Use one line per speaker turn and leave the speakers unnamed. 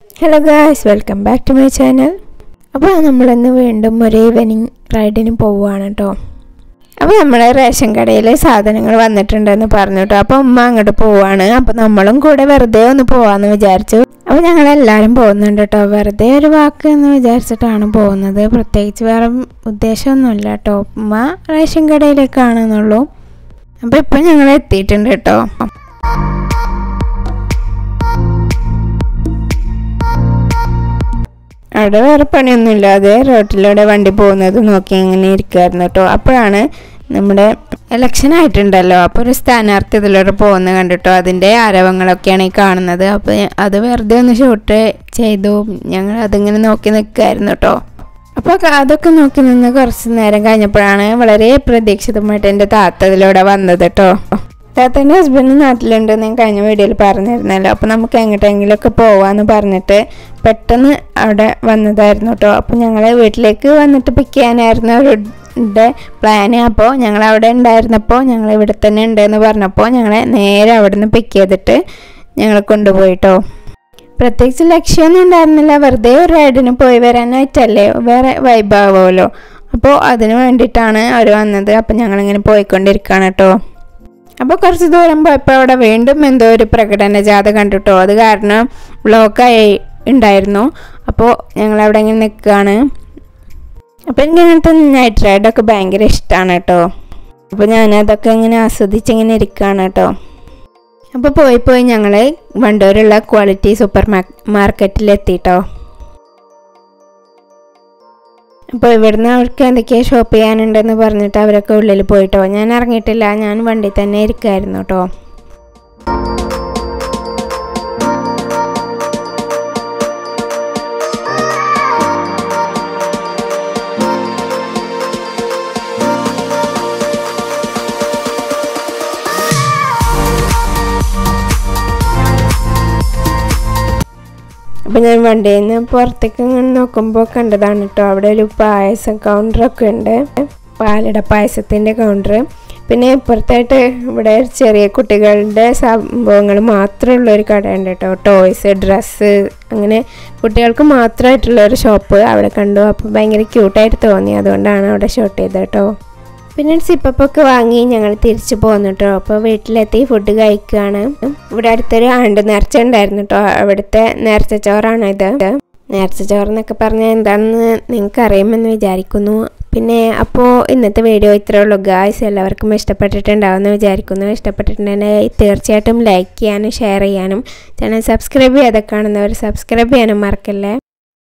hello guys welcome back to my channel അപ്പോൾ നമ്മളിന്ന് വീണ്ടും ഒരു ഈവനിങ് റൈഡിന് പോവുകയാണ് കേട്ടോ അപ്പോൾ നമ്മളെ റേഷൻ കടയിൽ സാധനങ്ങൾ വന്നിട്ടുണ്ടെന്ന് പറഞ്ഞു കേട്ടോ അപ്പോൾ ഉമ്മ അങ്ങോട്ട് പോവാണ് അപ്പോൾ നമ്മളും കൂടെ വെറുതെ ഒന്ന് പോവാന്ന് വിചാരിച്ചു അപ്പോൾ ഞങ്ങളെല്ലാവരും പോകുന്നുണ്ട് കേട്ടോ വെറുതെ ഒരു വാക്ക് എന്ന് വിചാരിച്ചിട്ടാണ് പോകുന്നത് പ്രത്യേകിച്ച് വേറെ ഉദ്ദേശമൊന്നുമില്ല കേട്ടോ ഉമ്മ റേഷൻ കടയിലേക്കാണെന്നുള്ളൂ അപ്പോൾ ഇപ്പം ഞങ്ങൾ എത്തിയിട്ടുണ്ട് കേട്ടോ അവിടെ വേറെ പണിയൊന്നുമില്ലാതെ റോട്ടിലൂടെ വണ്ടി പോകുന്നത് നോക്കി അങ്ങനെ ഇരിക്കുമായിരുന്നു കേട്ടോ അപ്പോഴാണ് നമ്മുടെ ഇലക്ഷൻ ആയിട്ടുണ്ടല്ലോ അപ്പോൾ ഒരു സ്ഥാനാർത്ഥി ഇതിലൂടെ പോകുന്നത് കണ്ടിട്ടോ അതിൻ്റെ ആരവങ്ങളൊക്കെയാണ് ഈ കാണുന്നത് അപ്പോൾ അത് വെറുതെ ഒന്ന് ഷൂട്ട് ചെയ്തു ഞങ്ങൾ അതിങ്ങനെ നോക്കി നിൽക്കുമായിരുന്നു കേട്ടോ അപ്പോൾ അതൊക്കെ നോക്കി നിന്ന് കുറച്ച് നേരം കഴിഞ്ഞപ്പോഴാണ് വളരെ പ്രതീക്ഷിതമായിട്ട് എൻ്റെ താത്ത ഇതിലൂടെ വന്നത് കേട്ടോ താത്തൻ്റെ ഹസ്ബൻഡ് നാട്ടിലുണ്ട് ഞാൻ കഴിഞ്ഞ വീഡിയോയിൽ പറഞ്ഞിരുന്നല്ലോ അപ്പോൾ നമുക്ക് എങ്ങോട്ടെങ്കിലുമൊക്കെ പോവാന്ന് പറഞ്ഞിട്ട് പെട്ടെന്ന് അവിടെ വന്നതായിരുന്നു കേട്ടോ അപ്പോൾ ഞങ്ങൾ വീട്ടിലേക്ക് വന്നിട്ട് പിക്ക് ചെയ്യാനായിരുന്നു അവരുടെ പ്ലാന് അപ്പോൾ ഞങ്ങൾ അവിടെ ഉണ്ടായിരുന്നപ്പോൾ ഞങ്ങൾ ഇവിടെ തന്നെ ഉണ്ടെന്ന് പറഞ്ഞപ്പോൾ ഞങ്ങളെ നേരെ അവിടെ നിന്ന് പിക്ക് ചെയ്തിട്ട് ഞങ്ങൾ കൊണ്ടുപോയിട്ടോ പ്രത്യേകിച്ച് ലക്ഷ്യമൊന്നും ഉണ്ടായിരുന്നില്ല വെറുതെ ഒരു റൈഡിന് പോയി വരാനായിട്ടല്ലേ വേറെ വൈബാവുമല്ലോ അപ്പോൾ അതിന് വേണ്ടിയിട്ടാണ് അവർ വന്നത് അപ്പോൾ ഞങ്ങളിങ്ങനെ പോയിക്കൊണ്ടിരിക്കുകയാണ് കേട്ടോ അപ്പോൾ കുറച്ച് ദൂരം പോയപ്പോൾ അവിടെ വീണ്ടും എന്തോ ഒരു പ്രകടന ജാഥ കണ്ടിട്ടോ അത് കാരണം ബ്ലോക്കായി ഉണ്ടായിരുന്നു അപ്പോൾ ഞങ്ങൾ അവിടെ ഇങ്ങനെ നിൽക്കുകയാണ് അപ്പോൾ എനിക്ക് അങ്ങനത്തെ നൈറ്റ് റൈഡൊക്കെ ഭയങ്കര ഇഷ്ടമാണ് കേട്ടോ അപ്പോൾ ഞാനതൊക്കെ ഇങ്ങനെ ആസ്വദിച്ച് ഇങ്ങനെ ഇരിക്കുകയാണ് കേട്ടോ അപ്പോൾ പോയി പോയി ഞങ്ങൾ വണ്ടൂരുള്ള ക്വാളിറ്റി സൂപ്പർ മാർക്കറ്റിലെത്തിട്ടോ അപ്പോൾ ഇവിടുന്ന് അവർക്ക് എന്തൊക്കെയാണ് ഷോപ്പ് ചെയ്യാനുണ്ടെന്ന് പറഞ്ഞിട്ട് അവരൊക്കെ ഉള്ളിൽ പോയിട്ടോ ഞാൻ ഇറങ്ങിയിട്ടില്ല ഞാൻ വണ്ടി തന്നെ ഇരിക്കുമായിരുന്നു കേട്ടോ അപ്പം ഞാൻ വണ്ടിയിൽ നിന്ന് പുറത്തേക്ക് ഇങ്ങനെ നോക്കുമ്പോൾ കണ്ടതാണ് കേട്ടോ അവിടെ ഒരു പായസം കൗണ്ടറൊക്കെ ഉണ്ട് പാലട പായസത്തിൻ്റെ കൗണ്ടർ പിന്നെ ഇപ്പുറത്തായിട്ട് ഇവിടെ ചെറിയ കുട്ടികളുടെ സംഭവങ്ങൾ മാത്രമുള്ള ഒരു കടയുണ്ട് കേട്ടോ ടോയ്സ് ഡ്രസ്സ് അങ്ങനെ കുട്ടികൾക്ക് മാത്രമായിട്ടുള്ള ഒരു ഷോപ്പ് അവിടെ കണ്ടു അപ്പോൾ ഭയങ്കര ക്യൂട്ടായിട്ട് തോന്നി അതുകൊണ്ടാണ് അവിടെ ഷോട്ട് ചെയ്തത് കേട്ടോ പിന്നെ സിപ്പപ്പൊക്കെ വാങ്ങി ഞങ്ങൾ തിരിച്ചു പോന്നു കേട്ടോ അപ്പോൾ വീട്ടിലെത്തി ഫുഡ് കഴിക്കുകയാണ് ഇവിടെ അടുത്തൊരു ആണ്ട് നേർച്ച ഉണ്ടായിരുന്നു കേട്ടോ അവിടുത്തെ നേർച്ച ചോറാണ് ഇത് നേർച്ച ചോറെന്നൊക്കെ പറഞ്ഞാൽ എന്താണെന്ന് നിങ്ങൾക്ക് അറിയുമെന്ന് വിചാരിക്കുന്നു പിന്നെ അപ്പോൾ ഇന്നത്തെ വീഡിയോ ഇത്രേ ഉള്ളൂ ഗായ്സ് എല്ലാവർക്കും ഇഷ്ടപ്പെട്ടിട്ടുണ്ടാവുമെന്ന് വിചാരിക്കുന്നു ഇഷ്ടപ്പെട്ടിട്ടുണ്ടെങ്കിൽ തീർച്ചയായിട്ടും ലൈക്ക് ചെയ്യാനും ഷെയർ ചെയ്യാനും ചാനൽ സബ്സ്ക്രൈബ് ചെയ്തൊക്കെ കാണുന്നവർ സബ്സ്ക്രൈബ് ചെയ്യാനും മറക്കല്ലേ